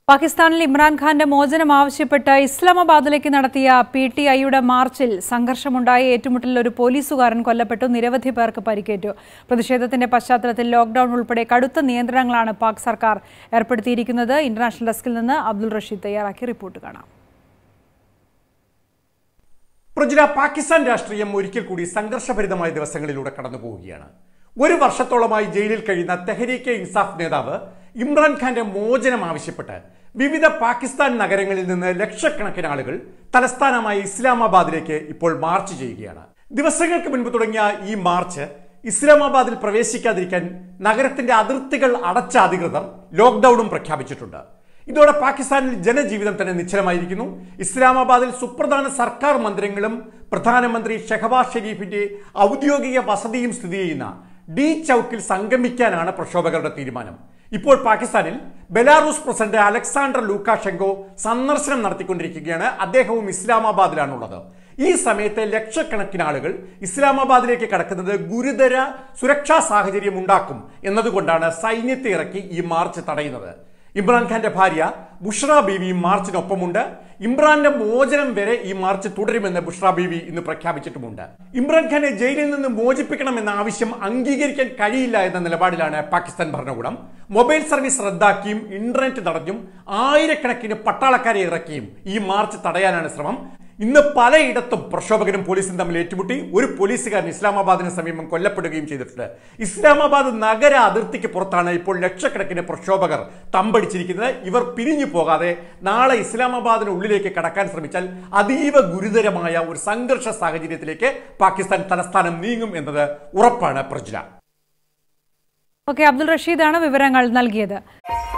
പാകിസ്ഥാനിൽ ഇമ്രാൻഖാന്റെ മോചനം ആവശ്യപ്പെട്ട് ഇസ്ലാമാബാദിലേക്ക് നടത്തിയ പി ടി ഐയുടെ മാർച്ചിൽ സംഘർഷമുണ്ടായ ഏറ്റുമുട്ടലിൽ ഒരു പോലീസുകാരൻ കൊല്ലപ്പെട്ടു നിരവധി പേർക്ക് പരിക്കേറ്റു പ്രതിഷേധത്തിന്റെ പശ്ചാത്തലത്തിൽ ലോക്ഡൌൺ ഉൾപ്പെടെ കടുത്ത നിയന്ത്രണങ്ങളാണ് പാക് സർക്കാർ ഏർപ്പെടുത്തിയിരിക്കുന്നത് ഇന്റർനാഷണൽ ഡെസ്കിൽ നിന്ന് അബ്ദുൾ റഷീദ് തയ്യാറാക്കിയ റിപ്പോർട്ട് കാണാം പ്രജുല പാകിസ്ഥാൻ രാഷ്ട്രീയം ഒരിക്കൽ കൂടി സംഘർഷഭരിതമായ ദിവസങ്ങളിലൂടെ കടന്നു പോവുകയാണ് ഒരു വർഷത്തോളമായി ജയിലിൽ കഴിയുന്ന തെഹരീക്കെ ഇൻസാഫ് നേതാവ് ഇമ്രാൻഖാന്റെ മോചനം ആവശ്യപ്പെട്ട് വിവിധ പാകിസ്ഥാൻ നഗരങ്ങളിൽ നിന്ന് ലക്ഷക്കണക്കിന് ആളുകൾ തലസ്ഥാനമായ ഇസ്ലാമാബാദിലേക്ക് ഇപ്പോൾ മാർച്ച് ചെയ്യുകയാണ് ദിവസങ്ങൾക്ക് മുൻപ് തുടങ്ങിയ ഈ മാർച്ച് ഇസ്ലാമാബാദിൽ പ്രവേശിക്കാതിരിക്കാൻ നഗരത്തിന്റെ അതിർത്തികൾ അടച്ച അധികൃതർ ലോക്ക്ഡൌണും പ്രഖ്യാപിച്ചിട്ടുണ്ട് ഇതോടെ പാകിസ്ഥാനിൽ ജനജീവിതം തന്നെ നിശ്ചലമായിരിക്കുന്നു ഇസ്ലാമാബാദിൽ സുപ്രധാന സർക്കാർ മന്ദിരങ്ങളും പ്രധാനമന്ത്രി ഷെഹബാസ് ഷെരീഫിന്റെ ഔദ്യോഗിക വസതിയും സ്ഥിതി ചെയ്യുന്ന ഡി ചൌക്കിൽ സംഗമിക്കാനാണ് പ്രക്ഷോഭകരുടെ തീരുമാനം ഇപ്പോൾ പാകിസ്ഥാനിൽ ബെലാറൂസ് പ്രസിഡന്റ് അലക്സാണ്ടർ ലൂക്കാഷെങ്കോ സന്ദർശനം നടത്തിക്കൊണ്ടിരിക്കുകയാണ് അദ്ദേഹവും ഇസ്ലാമാബാദിലാണുള്ളത് ഈ സമയത്ത് ലക്ഷക്കണക്കിന് ആളുകൾ ഇസ്ലാമാബാദിലേക്ക് കടക്കുന്നത് ഗുരുതര സുരക്ഷാ സാഹചര്യം ഉണ്ടാക്കും എന്നതുകൊണ്ടാണ് സൈന്യത്തെ ഇറക്കി ഈ മാർച്ച് തടയുന്നത് ഇമ്രാൻഖാന്റെ ഭാര്യ ബുഷ്ര ബീവിയും മാർച്ചിനൊപ്പമുണ്ട് ഇമ്രാന്റെ മോചനം വരെ ഈ മാർച്ച് തുടരുമെന്ന് ബുഷ്ര ബീവി ഇന്ന് പ്രഖ്യാപിച്ചിട്ടുമുണ്ട് ഇമ്രാൻഖാനെ ജയിലിൽ നിന്ന് മോചിപ്പിക്കണമെന്ന ആവശ്യം അംഗീകരിക്കാൻ കഴിയില്ല എന്ന നിലപാടിലാണ് പാകിസ്ഥാൻ ഭരണകൂടം മൊബൈൽ സർവീസ് റദ്ദാക്കിയും ഇന്റർനെറ്റ് തടഞ്ഞും ആയിരക്കണക്കിന് പട്ടാളക്കാരെ ഇറക്കിയും ഈ മാർച്ച് തടയാനാണ് ശ്രമം ഇന്ന് പലയിടത്തും പ്രക്ഷോഭകരും പോലീസും തമ്മിൽ ഏറ്റുമുട്ടി ഒരു പോലീസുകാരൻ ഇസ്ലാമാബാദിന് സമീപം കൊല്ലപ്പെടുകയും ചെയ്തിട്ടുണ്ട് ഇസ്ലാമാബാദ് നഗര അതിർത്തിക്ക് പുറത്താണ് ഇപ്പോൾ ലക്ഷക്കണക്കിന് പ്രക്ഷോഭകർ തമ്പടിച്ചിരിക്കുന്നത് ഇവർ പിരിഞ്ഞു പോകാതെ നാളെ ഇസ്ലാമാബാദിന് ഉള്ളിലേക്ക് കടക്കാൻ ശ്രമിച്ചാൽ അതീവ ഗുരുതരമായ ഒരു സംഘർഷ സാഹചര്യത്തിലേക്ക് പാകിസ്ഥാൻ തലസ്ഥാനം നീങ്ങും എന്നത് ഉറപ്പാണ് പ്രജ്ല ഓക്കെ അബ്ദുൾ റഷീദാണ് വിവരങ്ങൾ നൽകിയത്